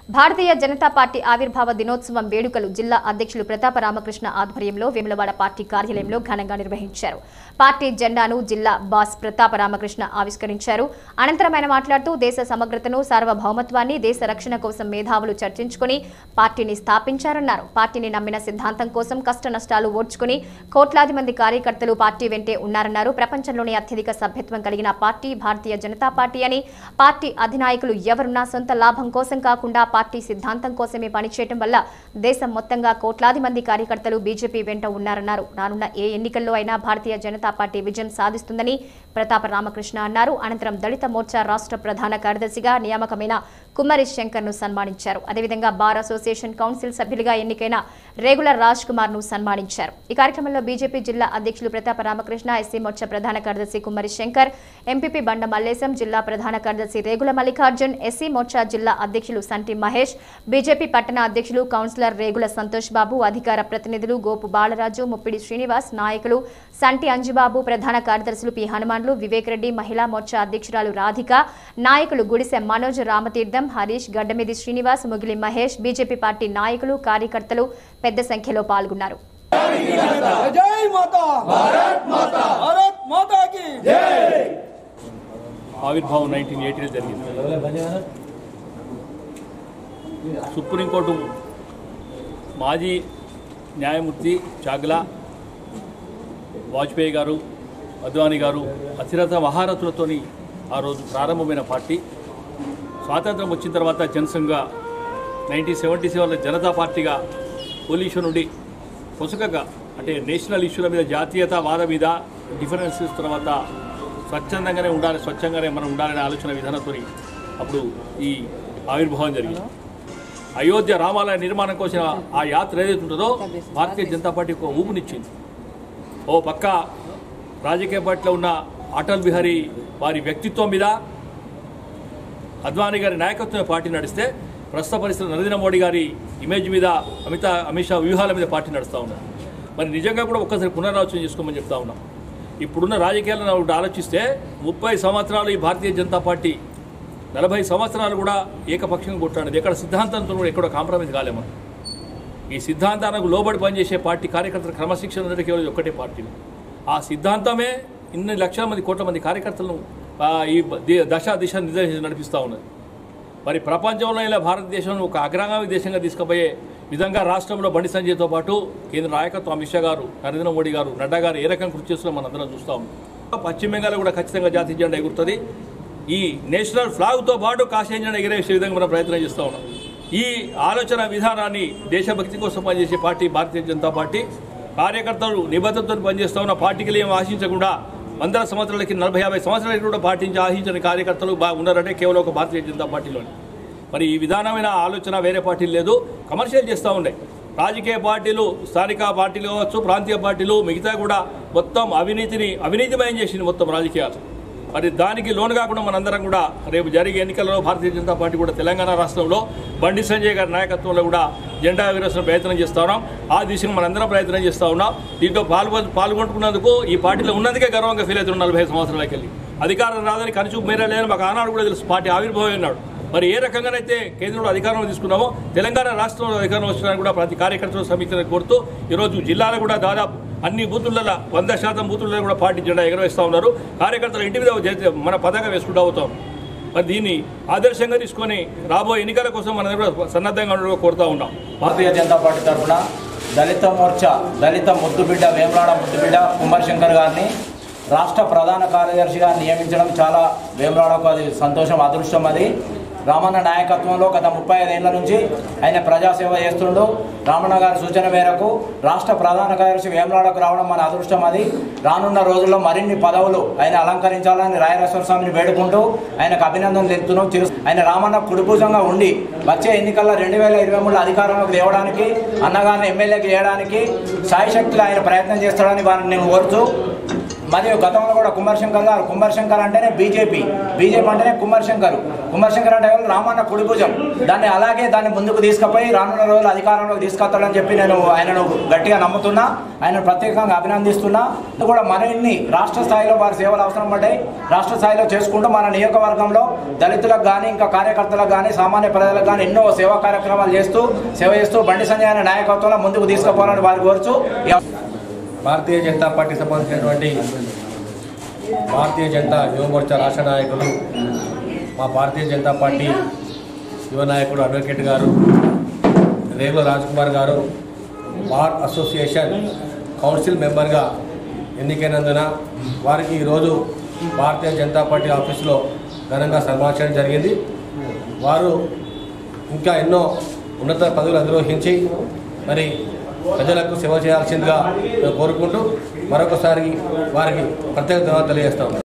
భారతీయ Janata party ఆవిర్భావ దినోత్సవం వేడుకలు జిల్లా అధ్యక్షులు ప్రతాప రామకృష్ణ ఆధ్వర్యంలో వేములవాడ పార్టీ కార్యాలయంలో ఘనంగా నిర్వహించారు పార్టీ జెండాను జిల్లా బాస్ ప్రతాప రామకృష్ణ ఆవిష్కరించారు అనంతరం ఆయన మాట్లాడుతూ దేశ సమగ్రతను సార్వభౌమత్వాన్ని దేశ రక్షణ కోసం మేధావులు చర్చించుకుని పార్టీని స్థాపించారన్నారు పార్టీని నమ్మిన సిద్ధాంతం కోసం కష్ట నష్టాలు ఓడ్చుకుని కోట్లాది మంది కార్యకర్తలు పార్టీ వెంటే ఉన్నారన్నారు ప్రపంచంలోనే అత్యధిక సభ్యత్వం కలిగిన పార్టీ భారతీయ జనతా పార్టీ అని పార్టీ అధినాయకులు ఎవరున్నా సొంత లాభం కోసం కాకుండా పార్టీ సిద్ధాంతం కోసమే పనిచేయటం వల్ల దేశం మొత్తంగా కోట్లాది మంది కార్యకర్తలు బీజేపీ వెంట ఉన్నారన్నారు రానున్న ఏ ఎన్నికల్లో అయినా భారతీయ జనతా పార్టీ విజయం సాధిస్తుందని ప్రతాప రామకృష్ణ అన్నారు అనంతరం దళిత మోర్చా రాష్ట్ర ప్రధాన కార్యదర్శిగా నియామకమైన కుమ్మరి శంకర్ ను సన్మానించారు అదేవిధంగా బార్ అసోసియేషన్ కౌన్సిల్ సభ్యులుగా ఎన్నికైన రేగులర్ రాజ్ కుమార్ ను సన్మానించారు ఈ కార్యక్రమంలో బీజేపీ జిల్లా అధ్యక్షులు ప్రతాప రామకృష్ణ ఎస్సీ మోర్చా ప్రధాన కార్యదర్శి కుమ్మరి శంకర్ ఎంపీపీ బండ మల్లేశం జిల్లా ప్రధాన కార్యదర్శి రేగుల మల్లికార్జున్ ఎస్సీ మోర్చా జిల్లా అధ్యక్షులు సంటి మహేష్ బీజేపీ పట్టణ అధ్యక్షులు కౌన్సిలర్ రేగుల సంతోష్ బాబు అధికార ప్రతినిధులు గోపు బాలరాజు ముప్పిడి శ్రీనివాస్ నాయకులు సంటి అంజుబాబు ప్రధాన కార్యదర్శులు పి హనుమాన్లు వివేక్ రెడ్డి మహిళా మోర్చా అధ్యక్షురాలు రాధిక నాయకులు గుడిసె మనోజ్ రామతీర్థం హరీష్ గడ్డమిది శ్రీనివాస్ ముగిలి మహేష్ బీజేపీ పార్టీ నాయకులు కార్యకర్తలు పెద్ద సంఖ్యలో పాల్గొన్నారు जय माता भारत माता भारत माता की ఆవిర్భావం నైన్టీన్ ఎయిటీలో జరిగింది సుప్రీంకోర్టు మాజీ న్యాయమూర్తి చాగ్లా వాజ్పేయి గారు అద్వానీ గారు అతిరథ మహారథులతోని ఆ రోజు ప్రారంభమైన పార్టీ స్వాతంత్రం వచ్చిన తర్వాత జనసంఘ నైన్టీన్ సెవెంటీ సెవెన్లో జనతా పార్టీగా పోలీసు నుండి పొసగగా అంటే నేషనల్ ఇష్యూల మీద జాతీయతావాద మీద డిఫరెన్సెస్ తర్వాత స్వచ్ఛందంగానే ఉండాలి స్వచ్ఛంగానే మనం ఉండాలనే ఆలోచన విధానంతో అప్పుడు ఈ ఆవిర్భావం జరిగింది అయోధ్య రామాలయ నిర్మాణం కోసం ఆ యాత్ర ఏదైతే ఉంటుందో భారతీయ జనతా పార్టీ ఒక ఊపునిచ్చింది ఓ పక్క రాజకీయ పార్టీలో ఉన్న అటల్ బిహారీ వారి వ్యక్తిత్వం మీద అద్వానీ గారి నాయకత్వం పార్టీ నడిస్తే ప్రస్తుత పరిస్థితులు నరేంద్ర మోడీ గారి ఇమేజ్ మీద అమిత అమిత్ షా వ్యూహాల మీద పార్టీ నడుస్తూ ఉన్నారు మరి నిజంగా కూడా ఒక్కసారి పునరాలోచన చేసుకోమని చెప్తా ఉన్నాం ఇప్పుడున్న రాజకీయాలను ఒకటి ఆలోచిస్తే ముప్పై సంవత్సరాలు ఈ భారతీయ జనతా పార్టీ నలభై సంవత్సరాలు కూడా ఏకపక్షంగా కొట్టాడు ఎక్కడ సిద్ధాంతంతో కూడా ఎక్కడో కాంప్రమైజ్ కాలేము మనం. ఈ సిద్ధాంతానికి లోబడి పనిచేసే పార్టీ కార్యకర్తల క్రమశిక్షణ ఉన్నది కేవలం ఒక్కటే పార్టీలు ఆ సిద్ధాంతమే ఇన్ని లక్షల మంది కోట్ల మంది కార్యకర్తలను ఆ, ఈ ది- దశ దిశ నిర్దేశించి నడిపిస్తూ ఉన్నది మరి ప్రపంచంలో ఇలా భారతదేశం ఒక అగ్రగామి దేశంగా తీసుకుపోయే విధంగా రాష్ట్రంలో బండి సంజయ్తో పాటు కేంద్ర నాయకత్వం అమిత్ షా గారు నరేంద్ర మోడీ గారు నడ్డా గారు ఏ రకంగా కృషి చేస్తున్నారో మనందరం చూస్తూ ఉన్నాం పశ్చిమ బెంగాల్ కూడా ఖచ్చితంగా జాతీయ జెండా ఎగురుతుంది ఈ నేషనల్ ఫ్లాగ్తో పాటు కాషాయ జెండా ఎగిరేసే విధంగా మనం ప్రయత్నం చేస్తూ ఉన్నాం ఈ ఆలోచన విధానాన్ని దేశభక్తి కోసం పనిచేసే పార్టీ భారతీయ జనతా పార్టీ కార్యకర్తలు నిబద్ధతతో పనిచేస్తూ ఉన్న పార్టీకి ఏం ఆశించకుండా వందల సంవత్సరాలకి నలభై యాభై సంవత్సరాలకి కూడా పాటించి ఆశించని కార్యకర్తలు బా ఉన్నారంటే కేవలం ఒక భారతీయ జనతా పార్టీలోనే మరి ఈ విధానమైన ఆలోచన వేరే పార్టీలు లేదు కమర్షియల్ చేస్తూ ఉన్నాయి రాజకీయ పార్టీలు స్థానిక పార్టీలు కావచ్చు ప్రాంతీయ పార్టీలు మిగతా కూడా మొత్తం అవినీతిని అవినీతిమయం చేసింది మొత్తం రాజకీయాలు మరి దానికి లోను కాకుండా మనందరం కూడా రేపు జరిగే ఎన్నికల్లో భారతీయ జనతా పార్టీ కూడా తెలంగాణ రాష్ట్రంలో బండి సంజయ్ గారి నాయకత్వంలో కూడా జెండా ఎగరేసిన ప్రయత్నం చేస్తా ఉన్నాం ఆ దిశగా మనందరం ప్రయత్నం చేస్తా ఉన్నాం దీంట్లో పాల్గొ పాల్గొంటున్నందుకు ఈ పార్టీలో ఉన్నందుకే గర్వంగా ఫీల్ అవుతున్నాం నలభై సంవత్సరాలకి వెళ్ళి అధికారం రాదని కనిచూపు మేరే లేదని మాకు ఆనాడు కూడా తెలుసు పార్టీ ఆవిర్భావం అన్నాడు మరి ఏ రకంగానైతే కేంద్రంలో అధికారం తీసుకున్నామో తెలంగాణ రాష్ట్రంలో అధికారం వచ్చడానికి కూడా ప్రతి కార్యకర్తలు సమీక్షణ కోరుతూ ఈరోజు జిల్లాలో కూడా దాదాపు అన్ని బూతులలో వంద శాతం బూతులలో కూడా పార్టీ జెండా ఎగరవేస్తూ ఉన్నారు కార్యకర్తలు ఇంటి మీద జె- మన పతాక వేసుకుంటూ అవుతాం మరి దీన్ని ఆదర్శంగా తీసుకొని రాబోయే ఎన్నికల కోసం మనం కూడా సన్నద్ధంగా ఉండడం కోరుతా ఉన్నాం భారతీయ జనతా పార్టీ తరఫున దళిత మోర్చా దళిత ముద్దుబిడ్డ వేమలాడ ముద్దుబిడ్డ కుమార్ శంకర్ గారిని రాష్ట్ర ప్రధాన కార్యదర్శిగా నియమించడం చాలా వేమలాడకు అది సంతోషం అదృష్టం అది రామన్న నాయకత్వంలో గత ముప్పై ఐదేళ్ల నుంచి ఆయన ప్రజాసేవ చేస్తుండు రామన్న గారి సూచన మేరకు రాష్ట్ర ప్రధాన కార్యదర్శి వేమలాడకు రావడం మన అదృష్టం అది రానున్న రోజుల్లో మరిన్ని పదవులు ఆయన అలంకరించాలని రాయరేశ్వర స్వామిని వేడుకుంటూ ఆయనకు అభినందనలు తెలుపుతున్నాం చిరు- ఆయన రామన్న కుడిభుజంగా ఉండి వచ్చే ఎన్నికల్లో రెండు వేల ఇరవై మూడు అధికారంలోకి తేవడానికి అన్నగారిని ఎమ్మెల్యేకి చేయడానికి సాయశక్తులు ఆయన ప్రయత్నం చేస్తాడని వారిని నేను కోరుతూ మరియు గతంలో కూడా కుమార్ శంకర్ గారు కుమార్ శంకర్ అంటేనే బీజేపీ బీజేపీ అంటేనే కుమార్ శంకర్ కుమార్ శంకర్ అంటే ఎవరు? రామన్న కుడిభుజం దాన్ని అలాగే దాన్ని ముందుకు తీసుకుపోయి రానున్న రోజులు అధికారంలోకి తీసుకొస్తాడని చెప్పి నేను ఆయనను గట్టిగా నమ్ముతున్నా ఆయన ప్రత్యేకంగా అభినందిస్తున్నా ఇది కూడా మరిన్ని రాష్ట్ర స్థాయిలో వారి సేవలు అవసరం పడ్డాయి రాష్ట్ర స్థాయిలో చేసుకుంటూ మన నియోజకవర్గంలో దళితులకు కానీ ఇంకా కార్యకర్తలకు కానీ సామాన్య ప్రజలకు కానీ ఎన్నో సేవా కార్యక్రమాలు చేస్తూ సేవ చేస్తూ బండి సంజయ్ అనే నాయకత్వంలో ముందుకు తీసుకుపోవాలని వారి కోరుచు ఈ భారతీయ జనతా పార్టీ సంబంధించినటువంటి భారతీయ జనతా యువ మోర్చా రాష్ట్ర నాయకులు మా భారతీయ జనతా పార్టీ యువ నాయకుడు అడ్వకేట్ గారు రేగుల రాజ్కుమార్ గారు బార్ అసోసియేషన్ కౌన్సిల్ మెంబర్గా ఎన్నికైనందున వారికి ఈరోజు భారతీయ జనతా పార్టీ ఆఫీసులో ఘనంగా సన్మానించడం జరిగింది వారు ఇంకా ఎన్నో ఉన్నత పదవులు అధిరోహించి మరి ప్రజలకు సేవ చేయాల్సిందిగా నేను కోరుకుంటూ మరొకసారి వారికి ప్రత్యేక ధన్యవాదాలు తెలియజేస్తాను